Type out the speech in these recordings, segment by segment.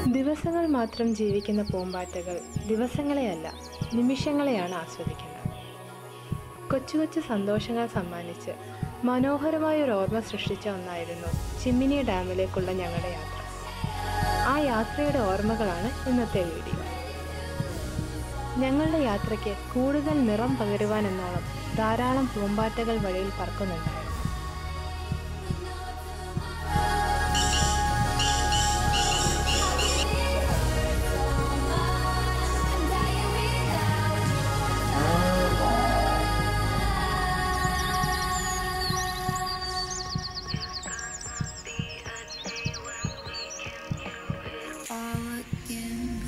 ദിവസങ്ങൾ മാത്രം ജീവിക്കുന്ന പൂമ്പാറ്റകൾ ദിവസങ്ങളെയല്ല നിമിഷങ്ങളെയാണ് ആസ്വദിക്കുന്നത് കൊച്ചു കൊച്ചു സന്തോഷങ്ങൾ സമ്മാനിച്ച് മനോഹരമായ ഒരു ഓർമ്മ സൃഷ്ടിച്ച ഒന്നായിരുന്നു ചിമ്മിനി ഡാമിലേക്കുള്ള ഞങ്ങളുടെ യാത്ര ആ യാത്രയുടെ ഓർമ്മകളാണ് ഇന്നത്തെ വീഡിയോ ഞങ്ങളുടെ യാത്രയ്ക്ക് കൂടുതൽ നിറം പകരുവാൻ എന്നോളം ധാരാളം പൂമ്പാറ്റകൾ വഴിയിൽ പറക്കുന്നുണ്ടായിരുന്നു fall again.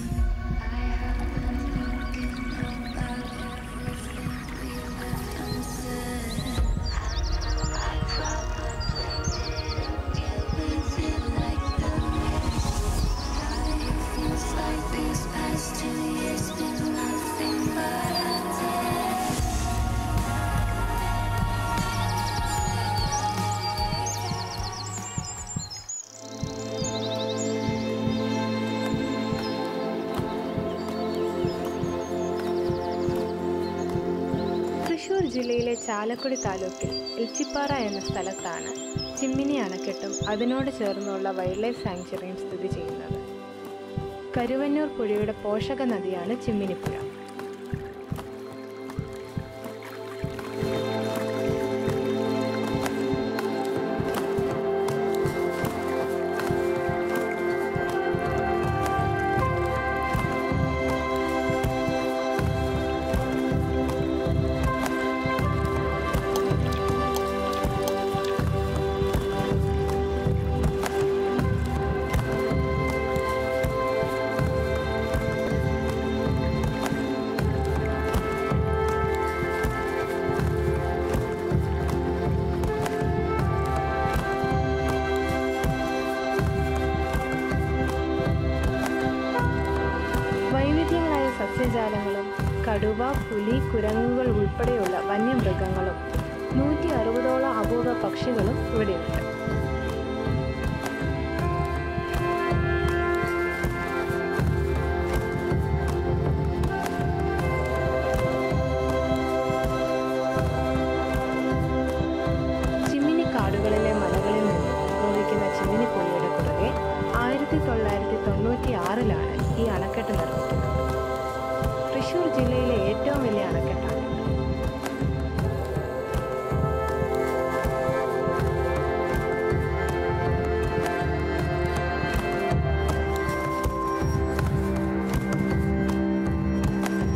Feels like these past two years been nothing but a day. Thrissur ജില്ലയിലെ ചാലക്കുടി താലൂക്കിൽ എൽച്ചിപ്പാറ എന്ന സ്ഥലത്താണ് ചിമ്മിനി അണക്കെട്ടും അതിനോട് ചേർന്നുള്ള വൈൽഡ് ലൈഫ് സാങ്ച്വറിയും സ്ഥിതി ചെയ്യുന്നത് കരുവന്നൂർ പുഴയുടെ പോഷക നദിയാണ് ചിമ്മിനിപ്പുഴ വൈവിധ്യങ്ങളായ സസ്യജാലങ്ങളും കടുവ പുലി കുരങ്ങുകൾ ഉൾപ്പെടെയുള്ള വന്യമൃഗങ്ങളും നൂറ്റി അറുപതോളം അപൂർവ പക്ഷികളും ഇവിടെയുണ്ട് ചിമ്മിനി കാടുകളിലെ മലകളിൽ നിന്ന് ഉത്ഭവിക്കുന്ന ചിമ്മിനി പുഴയുടെ കുറുകെ ആയിരത്തി തൊള്ളായിരത്തി തൊണ്ണൂറ്റി ആറിലാണ് ഈ അണക്കെട്ട് നിർമ്മിക്കുന്നത് തൃശൂർ ജില്ലയിലെ ഏറ്റവും വലിയ അണക്കെട്ടാണ്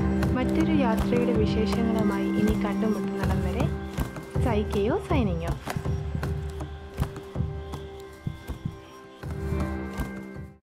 മറ്റൊരു യാത്രയുടെ വിശേഷങ്ങളുമായി ഇനി കണ്ടുമുട്ടുന്നിടം വരെ സൈക്കയോ സൈനിങ് ഓഫ്